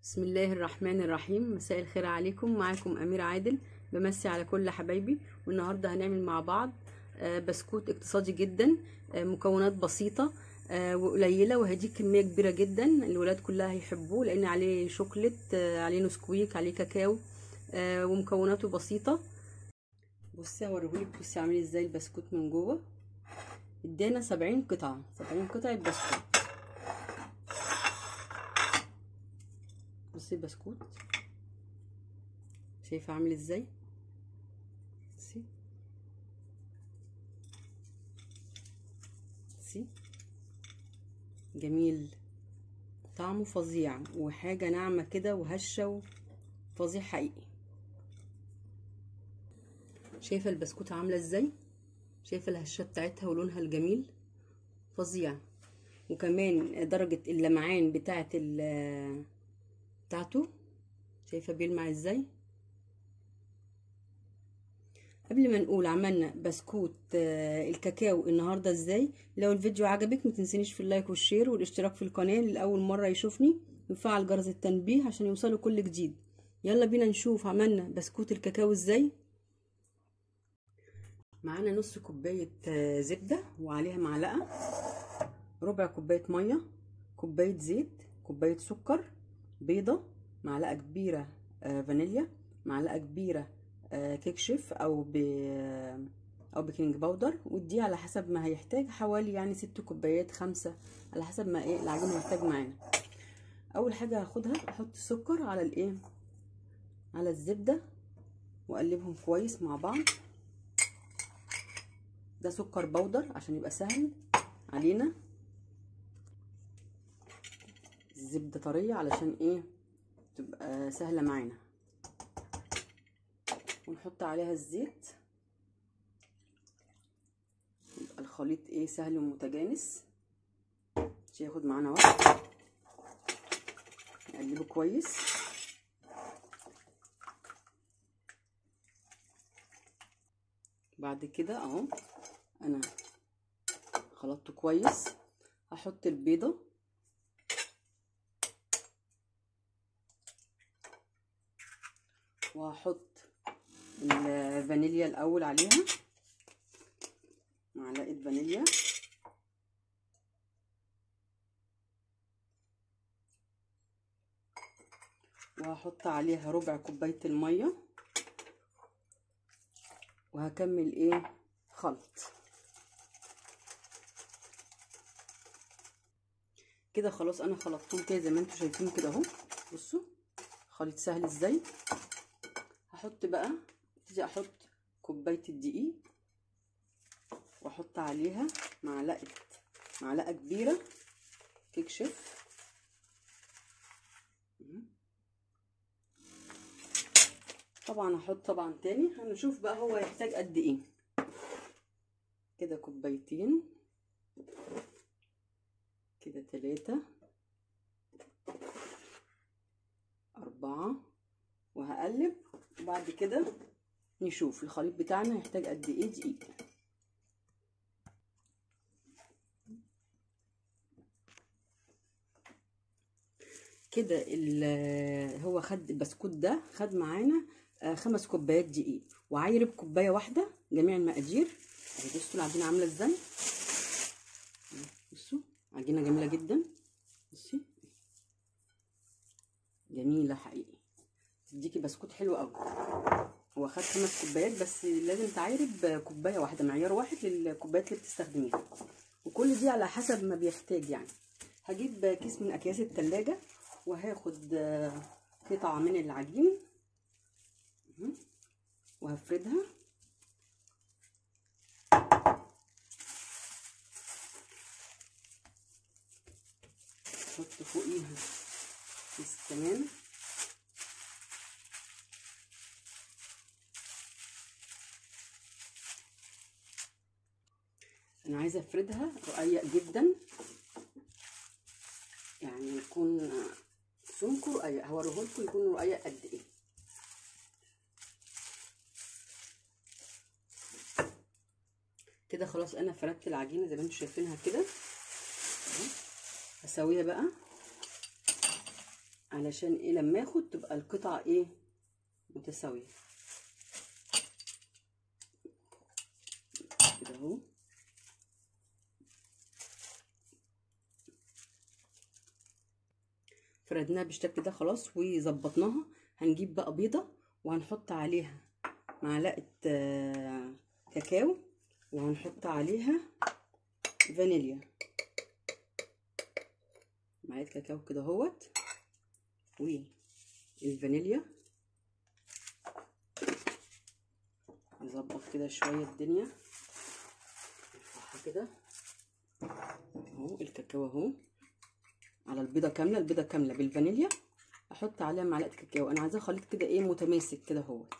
بسم الله الرحمن الرحيم مساء الخير عليكم معاكم أميرة عادل بمسي على كل حبايبي والنهاردة هنعمل مع بعض آه، بسكوت اقتصادي جدا آه، مكونات بسيطة آه، وقليلة وهدي كمية كبيرة جدا الولاد كلها هيحبوه لأن عليه شوكليت آه، عليه نسكويك عليه كاكاو آه، ومكوناته بسيطة بصي هوريهولك بصي عامل ازاي البسكوت من جوه ادانا سبعين قطعة سبعين قطعة بسكوت بصي البسكوت شايفه عامل ازاي بصي بصي جميل طعمه فظيع وحاجه ناعمه كده وهشه وفظيع حقيقي شايفه البسكوت عامله ازاي شايفه الهشه بتاعتها ولونها الجميل فظيع وكمان درجه اللمعان بتاعه بتاعته شايفه بيلمع ازاي قبل ما نقول عملنا بسكوت الكاكاو النهارده ازاي لو الفيديو عجبك ما تنسينيش في اللايك والشير والاشتراك في القناه لاول مره يشوفني ويفعل جرس التنبيه عشان يوصله كل جديد يلا بينا نشوف عملنا بسكوت الكاكاو ازاي معانا نص كوبايه زبده وعليها معلقه ربع كوبايه ميه كوبايه زيت كوبايه سكر بيضه معلقه كبيره فانيليا معلقه كبيره كيك شيف او ب او بيكنج باودر ودي على حسب ما هيحتاج حوالي يعني ست كوبايات خمسة على حسب ما ايه العجين محتاج معانا اول حاجه هاخدها احط السكر على الايه على الزبده واقلبهم كويس مع بعض ده سكر بودر عشان يبقى سهل علينا الزبده طريه علشان ايه تبقى سهله معانا ونحط عليها الزيت يبقى الخليط ايه سهل ومتجانس مش هياخد معانا وقت نقلبه كويس بعد كده اهو انا خلطته كويس هحط البيضه وهحط الفانيليا الاول عليها معلقه فانيليا وهحط عليها ربع كوبايه الميه وهكمل ايه خلط كده خلاص انا خلطتهم كده زي ما انتم شايفين كده اهو بصوا خليط سهل ازاي هحط بقى ابتدي احط كوبايه الدقيق واحط عليها معلقه معلقه كبيره كيك شيف طبعا هحط طبعا تاني هنشوف بقى هو يحتاج قد ايه كده كوبايتين كده تلاتة أربعة وهقلب وبعد كده نشوف الخليط بتاعنا هيحتاج قد ايه دقيق كده هو خد البسكوت ده خد معانا خمس كوبايات دقيق وعايرب كوبايه واحده جميع المقادير اهي بصوا العجينه عامله ازاي بصوا عجينه جميله جدا بصي جميله حقيقي تديكي بسكوت حلو قوي هو خد خمس كوبايات بس لازم تعايرب كوبايه واحده معيار واحد للكوبايات اللي بتستخدميها وكل دي على حسب ما بيحتاج يعني هجيب كيس من اكياس التلاجة وهاخد قطعة من العجين وهفردها احط فوقيها كيس كمان انا عايزه افردها رقيق جدا يعني يكون سمكه رقيق هوريهولكم يكون رقيق قد ايه كده خلاص انا فردت العجينه زي ما انتم شايفينها كده هسويها بقى علشان ايه لما اخد تبقى القطعه ايه متساويه كده اهو فردناها بالشكل ده خلاص وظبطناها هنجيب بقى بيضه وهنحط عليها معلقه كاكاو وهنحط عليها فانيليا معلقه كاكاو كده اهوت والفانيليا نظبط كده شويه الدنيا نرفعها كده اهو الكاكاو اهو على البيضه كامله البيضه كامله بالفانيليا احط عليها معلقه كاكاو انا عايزاه خليط كده ايه متماسك كده اهوت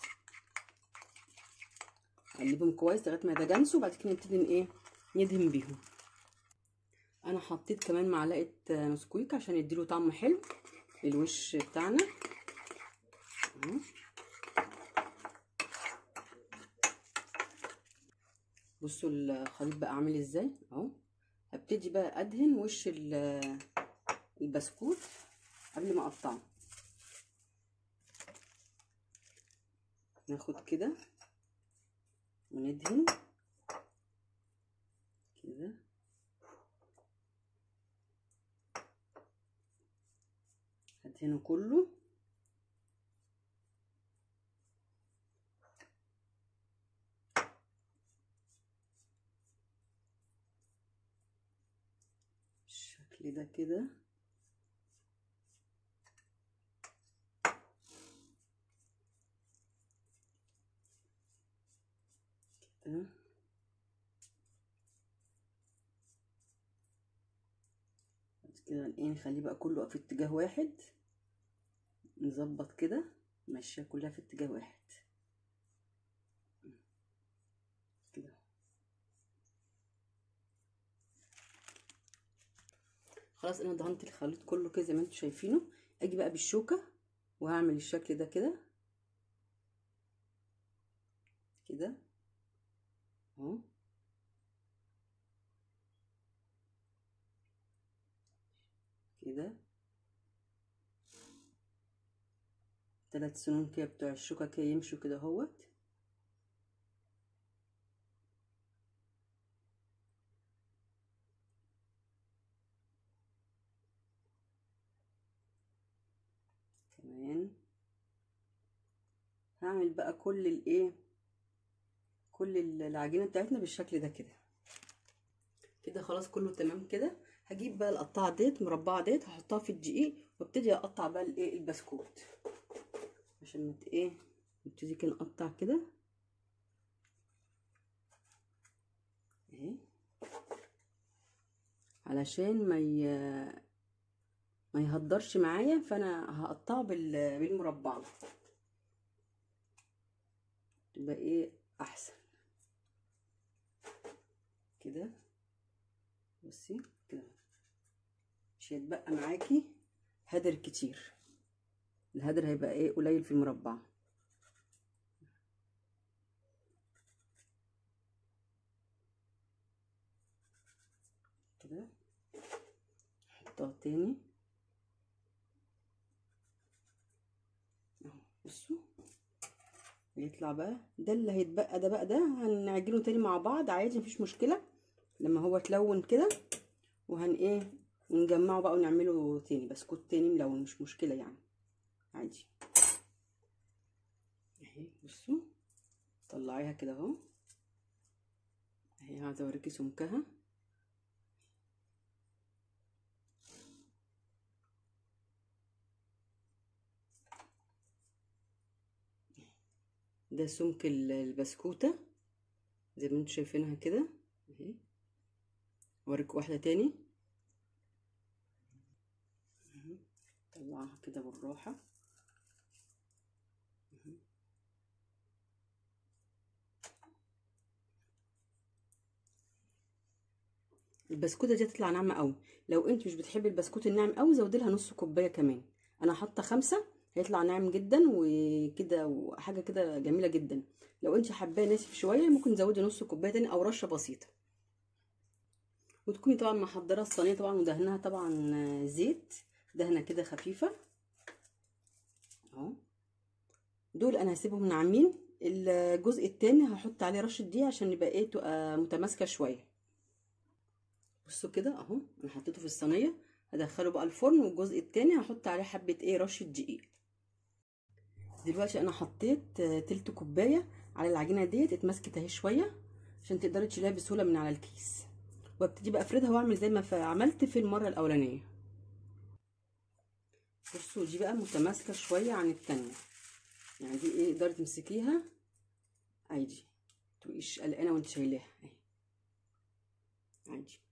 اقلبهم كويس لغايه ما يتجانسوا وبعد كده نبتدي ايه ندهن بيهم انا حطيت كمان معلقه نسكويك عشان يديله طعم حلو للوش بتاعنا اهو بصوا الخليط بقى عامل ازاي اهو هبتدي بقى ادهن وش البسكوت قبل ما اقطعه ناخد كده وندهن كده هدهنه كله بالشكل ده كده كده كده ايه نخليه بقى كله في اتجاه واحد نظبط كده نمشيها كلها في اتجاه واحد كده خلاص انا دهنت الخليط كله كده زي ما انتم شايفينه اجي بقى بالشوكه وهعمل الشكل ده كده كده اهو كده ثلاث سنون كده بتوع الشوكة كده يمشوا كده اهوت كمان هعمل بقى كل الايه كل العجينه بتاعتنا بالشكل ده كده كده خلاص كله تمام كده هجيب بقى القطاعه ديت مربعه ديت هحطها في الدقيق وابتدي اقطع بقى الايه البسكوت عشان مت ايه نبتدي كده نقطع كده اهي علشان ما ي... ما يهدرش معايا فانا هقطعه بال... بالمربع تبقى ايه احسن كده بصي كده مش هيتبقى معاكي هدر كتير الهدر هيبقى ايه قليل في المربع كده احطها تاني اهو بصوا يطلع بقى ده اللي هيتبقى ده بقى ده هنعجنه تاني مع بعض عادي مفيش مشكله لما هو اتلون كده وهن ايه ونجمعه بقى ونعمله تاني بسكوت تاني ملون مش مشكله يعني عادي اهي بصوا طلعيها كده اهو اهي عايزه اوريكي سمكها ده سمك البسكوته زي ما انتم شايفينها كده اهي اوريك واحده تاني طلعها كده بالراحه البسكوته دي هتطلع ناعمه قوي لو انت مش بتحبي البسكوت الناعم قوي زودي لها نص كوبايه كمان انا حاطه خمسة هيطلع ناعم جدا وكده وحاجه كده جميله جدا لو انت حباه ناشف شويه ممكن تزودي نص كوبايه تاني او رشه بسيطه وتكوني طبعا محضره الصينيه طبعا ودهنها طبعا زيت دهنه كده خفيفه دول انا هسيبهم ناعمين الجزء التاني هحط عليه رشه دي عشان يبقى ايه تبقى متماسكه شويه بصوا كده اهو انا حطيته في الصينيه هدخله بقى الفرن والجزء التاني هحط عليه حبه ايه رشه دقيق دلوقتي انا حطيت تلت كوبايه على العجينه ديت اتمسكت اهي شويه عشان تقدري تشيلها بسهوله من على الكيس وابتدي بقى افردها واعمل زي ما عملت في المره الاولانيه بصوا دي بقى متماسكه شويه عن التانية يعني دي ايه تقدري تمسكيها عادي متبقيش قلقانه وانت شايلاها اهي عادي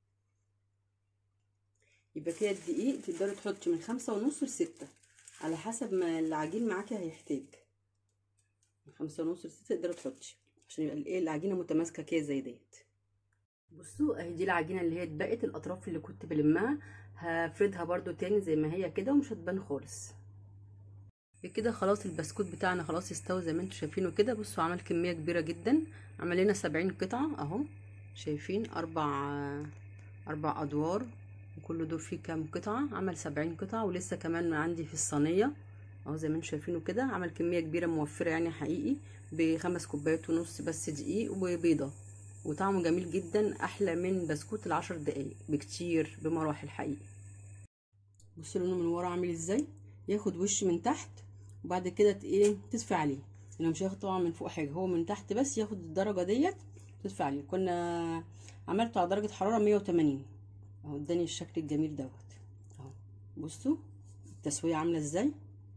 يبقى كده الدقيق تقدري تحطي من خمسة ونص لستة على حسب ما العجين معاكي هيحتاج من خمسة ونص لستة تقدري تحطي عشان يبقى الايه العجينه متماسكه كده زي ديت بصوا اهي دي العجينه اللي هي اتبقت الاطراف اللي كنت بلمها هفردها برده تاني زي ما هي كده ومش هتبان خالص كده خلاص البسكوت بتاعنا خلاص استوى زي ما انتم شايفينه كده بصوا عمل كميه كبيره جدا عمل لنا سبعين قطعه اهو شايفين اربع اربع ادوار وكل دور فيه كام قطعه عمل سبعين قطعه ولسه كمان عندي في الصينيه اهو زي ما انتم شايفينه كده عمل كميه كبيره موفره يعني حقيقي بخمس كوبايات ونص بس دقيق وبيضه وطعمه جميل جدا احلى من بسكوت العشر دقايق بكتير بمراحل حقيقي بصوا لونه من ورا عامل ازاي ياخد وش من تحت وبعد كده ايه تدفي عليه لانه مش هياخد طبعا من فوق حاجه هو من تحت بس ياخد الدرجه ديت تدفي عليه كنا عملته على درجه حراره 180 اهو اداني الشكل الجميل دوت اهو بصوا التسويه عامله ازاي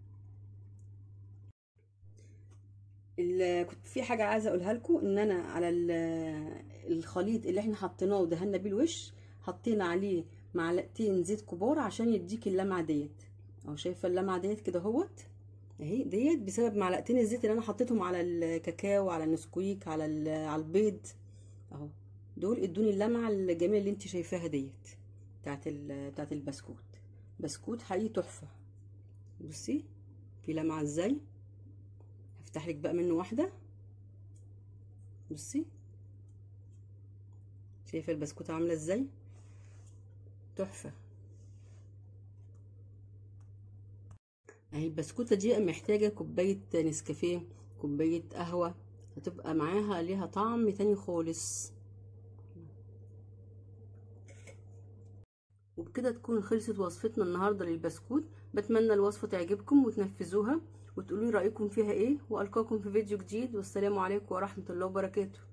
كنت في حاجه عايزه اقولها لكم ان انا على الخليط اللي احنا حطيناه ودهنا بيه الوش حطينا عليه معلقتين زيت كبار عشان يديك اللمعه ديت اهو شايفه اللمعه ديت كده اهوت اهي ديت بسبب معلقتين الزيت اللي انا حطيتهم على الكاكاو على النسكويك على على البيض اهو دول ادوني اللمعه الجميله اللي انت شايفاها ديت بتاعت بتاعت البسكوت بسكوت حقيقي تحفه بصي في لمعه ازاي هفتح لك بقى منه واحده بصي شايفه البسكوته عامله ازاي تحفه اهي البسكوته دي محتاجه كوبايه نسكافيه كوبايه قهوه هتبقى معاها ليها طعم تاني خالص وبكده تكون خلصت وصفتنا النهارده للبسكوت بتمنى الوصفه تعجبكم وتنفذوها وتقولوا رايكم فيها ايه والقاكم في فيديو جديد والسلام عليكم ورحمه الله وبركاته